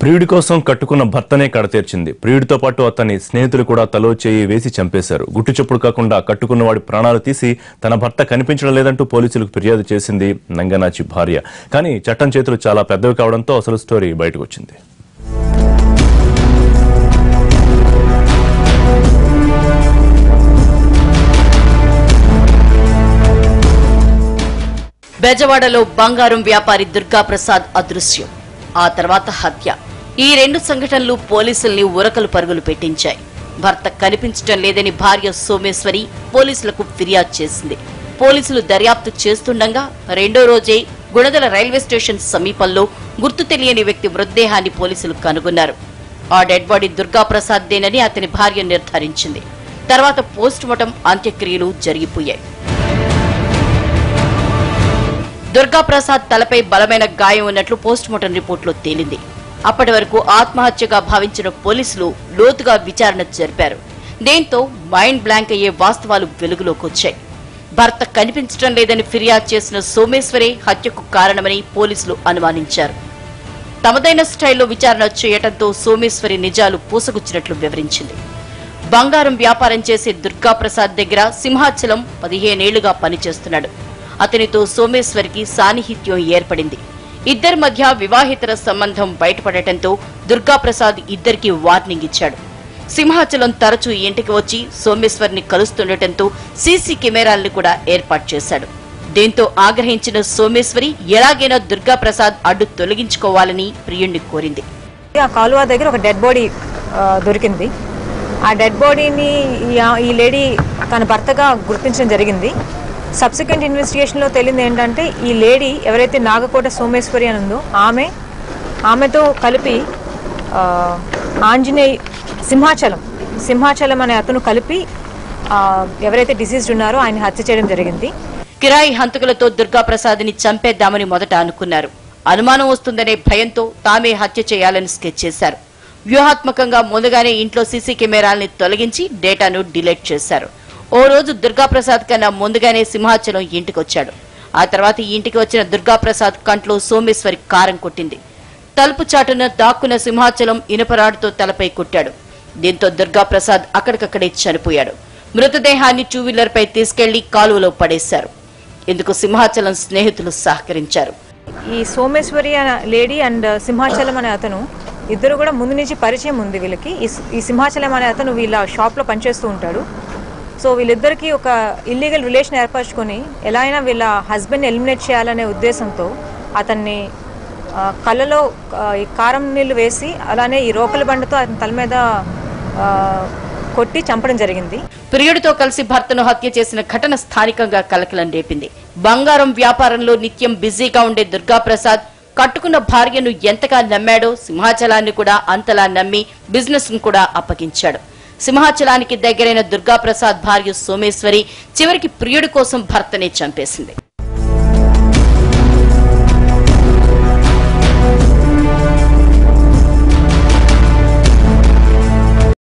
ప్రియుడి కోసం కట్టుకున్న భర్తనే కడతీర్చింది ప్రియుడితో పాటు అతని స్నేహితులు కూడా తలో చేయి వేసి చంపేశారు గుట్టు చప్పుడు కాకుండా కట్టుకున్న వాడి ప్రాణాలు తీసి తన భర్త కనిపించడం లేదంటూ పోలీసులకు ఫిర్యాదు చేసింది నంగనాచి భార్య కానీ చట్టం చేతులు చాలా పెద్దవి కావడంతో అసలు స్టోరీ బయటకు వచ్చింది బెజవాడలో బంగారం వ్యాపారి దుర్గాప్రసాద్ అదృశ్యం ఆ తర్వాత హత్య ఈ రెండు సంఘటనలు పోలీసుల్ని ఉరకలు పరుగులు పెట్టించాయి భర్త కనిపించడం లేదని భార్య సోమేశ్వరి పోలీసులకు ఫిర్యాదు చేసింది పోలీసులు దర్యాప్తు చేస్తుండగా రెండో రోజే గుణదల రైల్వే స్టేషన్ సమీపంలో గుర్తు తెలియని వ్యక్తి మృతదేహాన్ని పోలీసులు కనుగొన్నారు ఆ డెడ్ బాడీ దుర్గాప్రసాద్ దేనని అతని భార్య నిర్ధారించింది తర్వాత పోస్టుమార్టం అంత్యక్రియలు జరిగిపోయాయి దుర్గాప్రసాద్ తలపై బలమైన గాయం ఉన్నట్లు పోస్టుమార్టం రిపోర్టులో తేలింది అప్పటి వరకు ఆత్మహత్యగా భావించిన పోలీసులు లోతుగా విచారణ జరిపారు దీంతో మైండ్ బ్లాంక్ అయ్యే వాస్తవాలు వెలుగులోకి వచ్చాయి భర్త కనిపించడం లేదని ఫిర్యాదు చేసిన సోమేశ్వరే హత్యకు కారణమని పోలీసులు అనుమానించారు తమదైన స్టైల్లో విచారణ చేయటంతో సోమేశ్వరి నిజాలు పూసగుచ్చినట్లు వివరించింది బంగారం వ్యాపారం చేసే దుర్గాప్రసాద్ దగ్గర సింహాచలం పదిహేనేళ్లుగా పనిచేస్తున్నాడు అతనితో సోమేశ్వరికి సాన్నిహిత్యం ఏర్పడింది ఇద్దరి మధ్య వివాహితర సంబంధం బయటపడటంతో దుర్గాప్రసాద్ ఇద్దరికి వార్నింగ్ ఇచ్చాడు సింహాచలం తరచూ ఇంటికి వచ్చి సోమేశ్వర్ని కలుస్తుండటంతో సీసీ కెమెరాల్ని కూడా ఏర్పాటు చేశాడు దీంతో ఆగ్రహించిన సోమేశ్వరి ఎలాగైనా దుర్గాప్రసాద్ అడ్డు తొలగించుకోవాలని ప్రియుణ్ణి కోరింది ఆ కాలువ దగ్గర ఒక డెడ్ బాడీ ఆ, దొరికింది ఆ డెడ్ బాడీని ఈ ఆ- ఈ లేడీ తన భర్తగా గుర్తించడం జరిగింది సబ్సిక్వెంట్ ఇన్వెస్టిగేషన్లో తేలింది ఏంటంటే ఈ లేడీ ఎవరైతే నాగకోట సోమేశ్వరి అని ఉందో ఆమె ఆమెతో కలిపి ఆ, ఆంజనేయ సింహాచలం సింహాచలం అనే అతను కలిపి ఆ, ఎవరైతే డిసీజ్డ్ ఉన్నారో ఆయన హత్య చేయడం జరిగింది కిరాయి హంతకులతో దుర్గాప్రసాద్ని చంపేద్దామని మొదట అనుకున్నారు అనుమానం వస్తుందనే భయంతో తామే హత్య చేయాలని స్కెచ్ చేశారు వ్యూహాత్మకంగా ముందుగానే ఇంట్లో సీసీ కెమెరాల్ని తొలగించి డేటాను డిలీట్ చేశారు ఓ రోజు దుర్గాప్రసాద్ కన్నా ముందుగానే సింహాచలం ఇంటికొచ్చాడు ఆ తర్వాత ఈ ఇంటికి వచ్చిన దుర్గాప్రసాద్ కంట్లో సోమేశ్వరి కారం కొట్టింది తలుపు చాటున దాక్కున్న సింహాచలం ఇనుపరాడుతో తలపై కొట్టాడు దీంతో దుర్గాప్రసాద్ అక్కడికక్కడే చనిపోయాడు మృతదేహాన్ని టూ వీలర్ పై తీసుకెళ్లి కాలువలో పడేశారు ఇందుకు సింహాచలం స్నేహితులు సహకరించారు ఈ సోమేశ్వరి అనే లేడీ అండ్ సింహాచలం అనే అతను ఇద్దరు కూడా ముందు నుంచి పరిచయం ఉంది వీళ్ళకి ఈ సి- ఈ సింహాచలం అనే అతను వీళ్ళ షాప్లో పనిచేస్తూ ఉంటాడు సో వీళ్ళిద్దరికీ ఒక ఇల్లీగల్ రిలేషన్ ఏర్పరచుకొని ఎలా అయినా వీళ్ళ హస్బెండ్ని ఎలిమినేట్ చేయాలనే ఉద్దేశంతో అతన్ని ఆ, కళ్ళలో ఆ, ఈ కారం నీళ్లు వేసి అలానే ఈ రోకల బండతో అతని తల మీద ఆ, కొట్టి చంపడం జరిగింది ప్రియుడితో కలిసి భర్తను హత్య చేసిన ఘటన స్థానికంగా కలకలం రేపింది బంగారం వ్యాపారంలో నిత్యం బిజీగా ఉండే దుర్గాప్రసాద్ కట్టుకున్న భార్యను ఎంతగా నమ్మాడో సింహాచలాన్ని కూడా అంతలా నమ్మి బిజినెస్ ను కూడా అప్పగించాడు సింహాచలానికి దగ్గరైన దుర్గాప్రసాద్ భార్య సోమేశ్వరి చివరికి ప్రియుడి కోసం భర్తనే చంపేసింది